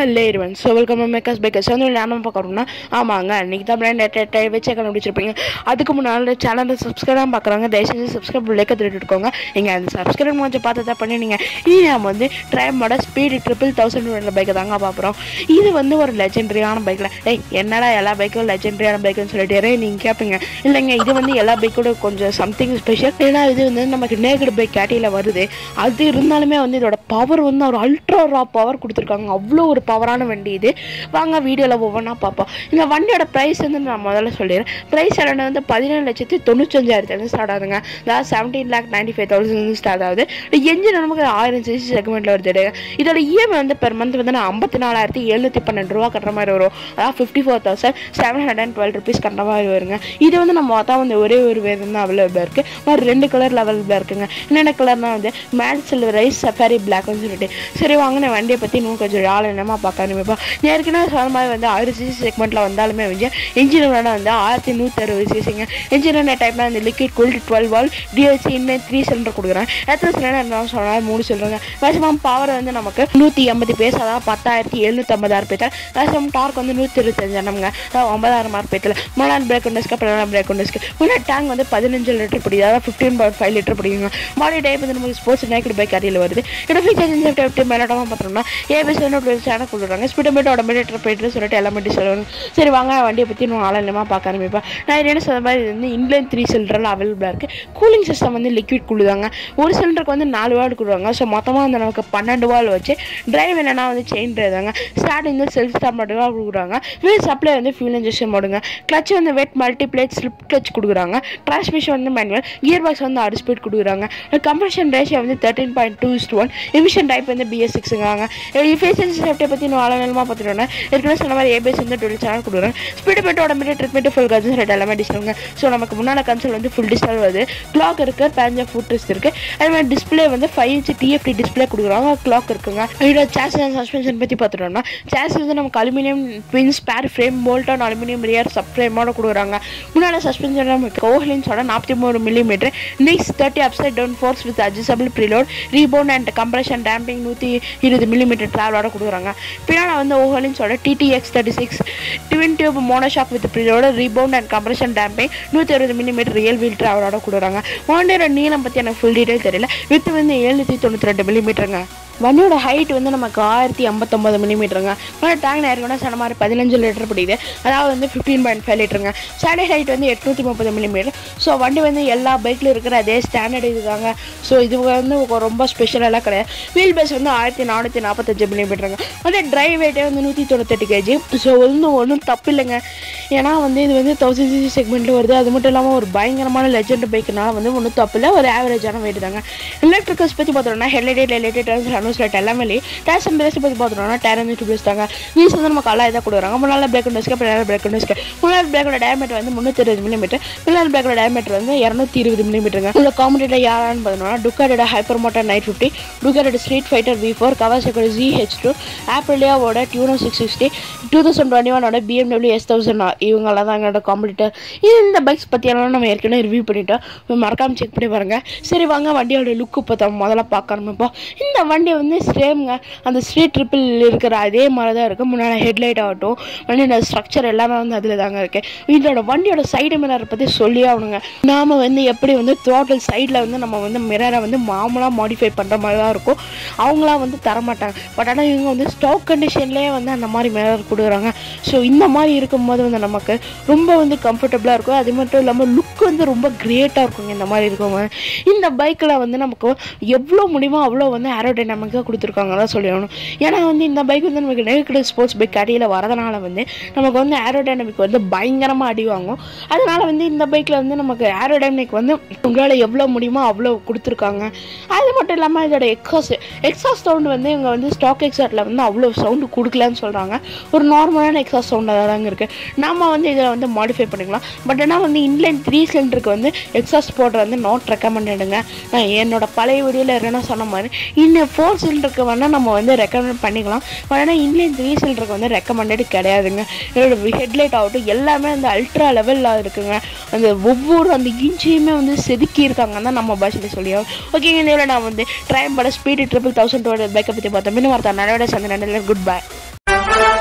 hello இருவன் so welcome makers bakers வந்து என்ன பார்க்கணும்னா ஆமாங்க இன்னைக்கு தான் பிராண்ட் வச்சே கண்டுபிடிச்சிருப்பீங்க அதுக்கு முன்னால் சேனலை சப்ஸ்கிரைப் பார்க்குறாங்க தயவுசெய்து சப்ஸ்கிரைப் லேக்க திருட்டுக்கோங்க நீங்கள் அந்த சப்ஸ்கிரைப் கொஞ்சம் பார்த்து தான் பண்ணினீங்க இது நம்ம வந்து ட்ரைமோட ஸ்பீடு ட்ரிபிள் தௌசண்ட் பைக்கை தாங்க பார்க்குறோம் இது வந்து ஒரு லெஜெண்டரியான பைக்கில் ஏய் என்னடா எல்லா பைக்கும் லெஜெண்டரியான பைக்குன்னு சொல்லிட்டு நீங்கள் கேட்பீங்க இல்லைங்க இது வந்து எல்லா பைக்கோட கொஞ்சம் சம்திங் ஸ்பெஷல் ஏன்னா இது வந்து நமக்கு நேக்கடு பைக் கேட்டியில் வருது அது இருந்தாலுமே வந்து இதோட பவர் வந்து ஒரு அல்ட்ரா ரா பவர் கொடுத்துருக்காங்க அவ்வளோ ஒரு பவரான வண்டி இது வாங்க வீடியோவில் ஒவ்வொன்றா பார்ப்போம் இந்த வண்டியோட ப்ரைஸ் வந்து நான் முதல்ல சொல்லிடுறேன் ப்ரைஸ் எல்லாம் வந்து பதினேழு லட்சத்தி தொண்ணூத்தஞ்சாயிரத்துலேருந்து ஸ்டார்ட் ஆகுதுங்க அதாவது seventeen lakh ninety five thousand start ஆகுது என்ஜின் நமக்கு ஆயிரம் சிசி செக்மெண்ட்டில் வருது இதோட இஎம்ஐ வந்து பெர் மந்த் வந்து நான் ஐம்பத்தி நாலாயிரத்தி எழுநூற்றி பன்னெண்டு ரூபா கட்டுற மாதிரி வரும் அதாவது fifty four thousand seven hundred and twelve rupees கட்டுற மாதிரி வருங்க இது வந்து நம்ம பார்த்தா வந்து ஒரே ஒரு வேர் தான் அவைலபிளாக இருக்குது மாதிரி ரெண்டு கலர் அவைலபிளாக இருக்குங்க என்னென்ன கலர்னா வந்து மேட் சில்வர் ரைஸ் சஃபாரி பிளாக்னு சொல்லிட்டு சரி வாங்க நான் வண்டியை பற்றி இன்னும் கொஞ்சம் ஆள் என்னமா பார்க்க ஆரம்பிப்பா ஏற்கனவே சொன்ன மாதிரி வந்து ஆயிரம் சிசி செக்மெண்ட்டில் வந்தாலுமே வந்து இன்ஜின் வேணா வந்து ஆயிரத்தி நூற்றி அறுபது சிசிங்க இன்ஜின் என்ன டைப்னா இந்த லிக்விட் கூல்டு டுவெல் வால் டிஎல்சி இன்னும் த்ரீ சிலிண்டர் கொடுக்குறேன் எத்தனை சிலிண்டர் என்ன சொன்னால் மூணு சிலிண்டருங்க மேக்ஸிமம் பவர் வந்து நமக்கு நூற்றி எண்பது பேஸ் அதாவது பத்தாயிரத்தி எழுநூற்றி ஐம்பதாயிரம் பேத்தில் மேக்ஸிமம் டார்க் வந்து நூற்றி இருபத்தஞ்சு எண்ணம்ங்க அதாவது ஒன்பதாயிரம் ஆர்பியத்தில் மூணாயிரம் பிரேக் உண்டஸ்க்கு பன்னெண்டாயிரம் பிரேக் உண்டஸ்க்கு முன்னாடி டேங்க் வந்து பதினஞ்சு லிட்டர் பிடிக்குது அதாவது ஃபிஃப்டீன் பாயிண்ட் ஃபைவ் லிட்டர் பிடிக்குங்க மாடி டைப் வந்து நமக்கு ஸ்போர்ட்ஸ் நேக்கட் பைக் அடியில் வருது இதோட ஃபீச்சர்ஸ் இந்த சேஃப்டி மேலோட்டமாக பார்த்தோம்னா ஏபிஎஸ் வந்து சேனல் கொடுக்குறாங்க ஸ்பீடோமீட்டர் ஆட்டோமேட்டர் போயிட்டு சொல்லிட்டு எல்லாமே சொல்லணும் சரி வாங்க வண்டியை பற்றி நான் ஆளமாக பார்க்க ஆரம்பிப்பேன் நான் இது என்ன சொன்ன மாதிரி இது வந்து இன்லைன் த்ரீ சிலிண்டரில் அவைலபிளாக இருக்குது கூலிங் சிஸ்டம் வந்து லிக்விட் கொடுதாங்க ஒரு சிலிண்டருக்கு வந்து நாலு வால் கொடுக்குறாங்க ஸோ மொத்தமாக வந்து நமக்கு பன்னெண்டு வால் வச்சு டிரைவ் என்னன்னா வந்து செயின் தாங்க ஸ்டார்டிங் வந்து செல்ஃப் ஸ்டார்ட் மட்டும் கொடுக்குறாங்க வீல் சப்ளை வந்து ஃபியூல் இன்ஜெக்ஷன் போடுங்க கிளச் வந்து வெட் மல்டிப்ளேட் ஸ்லிப் கிளச் கொடுக்குறாங்க டிரான்ஸ்மிஷன் வந்து மேனுவல் கியர் பாக்ஸ் வந்து ஆறு ஸ்பீட் கொடுக்குறாங்க கம்ப்ரெஷன் ரேஷியோ வந்து thirteen point two is to one emission type வந்து பிஎஸ் சிக்ஸுங்காங்க ஃபேஷன் சேஃப்டியை பற்றி நான் ஆளுநமாக பார்த்துட்டோன்னா ஏற்கனவே சொன்ன மாதிரி ஏபிஎஸ் வந்து டுவெல் சேனல் கொடுக்குறேன் ஸ்பீடு பெட்டோட மீட்டர் ட்ரிட்மெண்ட் ஃபுல் கன்சல் ரெட் எல்லாமே டிஸ்பிளேங்க ஸோ நமக்கு முன்னால் கன்சல் வந்து ஃபுல் டிஸ்பிளே வருது கிளாக் இருக்குது பேஞ்ச ஃபுட்ரஸ் இருக்குது அதே மாதிரி டிஸ்பிளே வந்து ஃபைவ் இன்ச் டிஎஃப்டி டிஸ்பிளே கொடுக்குறாங்க கிளாக் இருக்குங்க இதோட சேஸ் அண்ட் சஸ்பென்ஷன் பற்றி பார்த்துட்டோம்னா சேஸ் வந்து நமக்கு aluminium twin spar frame bolt on aluminium rear sub ஃப்ரேமோட கொடுக்குறாங்க முன்னால் சஸ்பென்ஷன் நமக்கு கோஹ்லின்ஸோட நாற்பத்தி மூணு millimetre NIX thirty upside down forks with adjustable preload rebound and compression damping நூற்றி இருபது மில்லிமீட்டர் ட்ராவலோட கொடுக்குறாங்க பின்னால் வந்து ஓஹலின்ஸோட TTX thirty six twin tube monoshock with preload rebound and compression damping நூற்றி அறுபது மில்லிமீட்டர் ரியல் வீல் ட்ராவலோட கொடுக்குறாங்க வண்டியோட நீளம் பற்றி எனக்கு ஃபுல் டீட்டெயில் தெரியல வித் வந்து எழுநூற்றி தொண்ணூற்றி ரெண்டு மில்லிமீட்டருங்க வண்டியோட ஹைட் வந்து நமக்கு ஆயிரத்தி ஐம்பத்தொம்பது மில்லிமீட்டருங்க ஆனால் டேங்க் நேரம் சொன்ன மாதிரி பதினஞ்சு லிட்டர் பிடிக்குது அதாவது வந்து ஃபிஃப்டீன் பாயிண்ட் ஃபைவ் லிட்டருங்க ஸ்டாண்டர்ட் ஹைட் வந்து எட்நூற்றி முப்பது மில்லிமீட்டர் ஸோ வண்டி வந்து எல்லா பைக்கில் இருக்கிற அதே ஸ்டாண்டர்ட் இதுதாங்க ஸோ இது வந்து ரொம்ப ஸ்பெஷலெல்லாம் கிடையாது வீல் பேஸ் வந்து ஆயிரத்தி நானூற்றி நாற்பத்தஞ்சு மில்லிமீட்டருங்க வந்து ட்ரைவ் வெயிட்டே வந்து நூற்றி தொண்ணூத்தெட்டு கேஜி ஸோ வந்து ஒன்றும் தப்பு இல்லைங்க ஏன்னா வந்து இது வந்து தௌசண்ட் சிசி செக்மெண்ட்டில் வருது அது மட்டும் இல்லாமல் ஒரு பயங்கரமான லெஜெண்ட் பைக்குனால வந்து ஒன்றும் தப்பு இல்லை ஒரு ஆவரேஜான வெயிட் தாங்க எலக்ட்ரிக்கல்ஸ் பற்றி பார்த்தோம்னா ஹெட்லைட் லைட் ஹனூஸ் லைட் எல்லாமே டேஸ் அண்ட் பிரேஸ் பற்றி பார்த்தோம்னா டேர் வந்து டியூப்லெஸ் தாங்க வீஸ் வந்து நமக்கு நல்லா இதாக கொடுக்குறாங்க முன்னாள் பிரேக் டெஸ்க்கு பின்னால் பிரேக் டெஸ்க்கு முன்னாள் பிரேக்கோட டயமீட்டர் வந்து முந்நூற்றி இருபது மில்லிமீட்டர் பின்னால் பிரேக்கோட டயமீட்டர் வந்து இரநூத்தி இருபது மில்லிமீட்டருங்க உள்ள காம்படிட்டர் யாரான்னு பார்த்தோம்னா டுக்காரோட ஹைப்பர் மோட்டர் நைட் ஃபிஃப்டி டுக்காரோட ஸ்ட்ரீட் ஃபைட்டர் வி ஃபோர் கவாசக்கோட ஜி ஹெச் டூ ஆப்பிளியாவோட Tuono six sixty two thousand twenty ஒனோட பிஎம்டபிள்யூ எஸ் தௌசண்ட் இவங்கெல்லாம் தான் எங்களோட காம்படிட்டர் இது இந்த பைக்ஸ் பற்றியெல்லாம் நம்ம ஏற்கனவே ரிவ்யூ பண்ணிட்டோம் மறக்காமல் செக் பண்ணி பாருங்க சரி வாங்க வண்டியோட லுக்கு பார்த்தா முதல்ல பார்க்க ஆரம்பிப்போம் இந்த வண்டி வந்து சேம்ங்க அந்த ஸ்ட்ரீட் ட்ரிப்பிள் இருக்கிற அதே மாதிரி தான் இருக்குது முன்னாடி ஹெட்லைட் ஆகட்டும் வண்டியோட ஸ்ட்ரக்சர் எல்லாமே வந்து அதில் தாங்க இருக்குது இதோட வண்டியோட சைடு மிரரை பற்றி சொல்லி ஆகணுங்க நாம் வந்து எப்படி வந்து த்ரோட்டல் சைடில் வந்து நம்ம வந்து மிரரை வந்து மாமூலாக மாடிஃபை பண்ணுற மாதிரி தான் இருக்கும் அவங்களாம் வந்து தரமாட்டாங்க பட் ஆனால் இவங்க வந்து ஸ்டாக் கண்டிஷன்லேயே வந்து அந்த மாதிரி மிரர் கொடுக்குறாங்க ஸோ இந்த மாதிரி இருக்கும்போது வந்து நமக்கு ரொம்ப வந்து கம்ஃபர்டபுளாக இருக்கும் அது மட்டும் இல்லாமல் லுக் வந்து ரொம்ப கிரியேட்டாக இருக்குங்க இந்த மாதிரி இருக்கவங்க இந்த பைக்கில் வந்து நமக்கு எவ்வளோ முடியுமோ அவ்வளோ வந்து ஏரோடைனமிக்காக கொடுத்துருக்காங்க தான் சொல்லணும் ஏன்னா வந்து இந்த பைக் வந்து நமக்கு நெருக்கடி ஸ்போர்ட்ஸ் பைக் அடியில் வரதுனால வந்து நமக்கு வந்து ஏரோடைனமிக் வந்து பயங்கரமாக அடி வாங்கும் அதனால வந்து இந்த பைக்கில் வந்து நமக்கு ஏரோடைனமிக் வந்து உங்களால் எவ்வளோ முடியுமோ அவ்வளோ கொடுத்துருக்காங்க அது மட்டும் இல்லாமல் இதோட எக்ஸாஸ் எக்ஸாஸ் சவுண்டு வந்து இவங்க வந்து ஸ்டாக் எக்ஸாட்டில் வந்து அவ்வளோ சவுண்டு கொடுக்கலன்னு சொல்கிறாங்க ஒரு நார்மலான எக்ஸாஸ் சவுண்டாக தாங்க இருக்குது நம்ம வந்து இதில் வந்து மாடிஃபை பண்ணிக்கலாம் பட் ஆனால் வந்து இன்லைன் த்ரீ சிலிண்டருக்கு வந்து எக்ஸாஸ் போடுறது வந்து நாட் ரெக்கமெண்டடுங்க நான் என்னோட பழைய வீடியோவில் என்ன சொன்ன மாதிரி இன்னும் ஃபோர் சிலிண்டருக்கு வேணால் நம்ம வந்து ரெக்கமெண்ட் பண்ணிக்கலாம் பட் ஆனால் இன்லைன் த்ரீ சிலிண்டருக்கு வந்து ரெக்கமெண்டட் கிடையாதுங்க என்னோட ஹெட்லைட் ஆகட்டும் எல்லாமே அந்த அல்ட்ரா லெவலில் இருக்குங்க அந்த ஒவ்வொரு அந்த இன்ச்சையுமே வந்து செதுக்கி இருக்காங்க தான் நம்ம பாஷையில் சொல்லியோம் ஓகேங்க இந்த இதில் நான் வந்து ட்ரைம் பட ஸ்பீடு ட்ரிபிள் தௌசண்ட் டூ பைக்கை பற்றி பார்த்தோம் இன்னும் ஒருத்தர் நல்ல சந்தை நல்ல குட் பை பாய்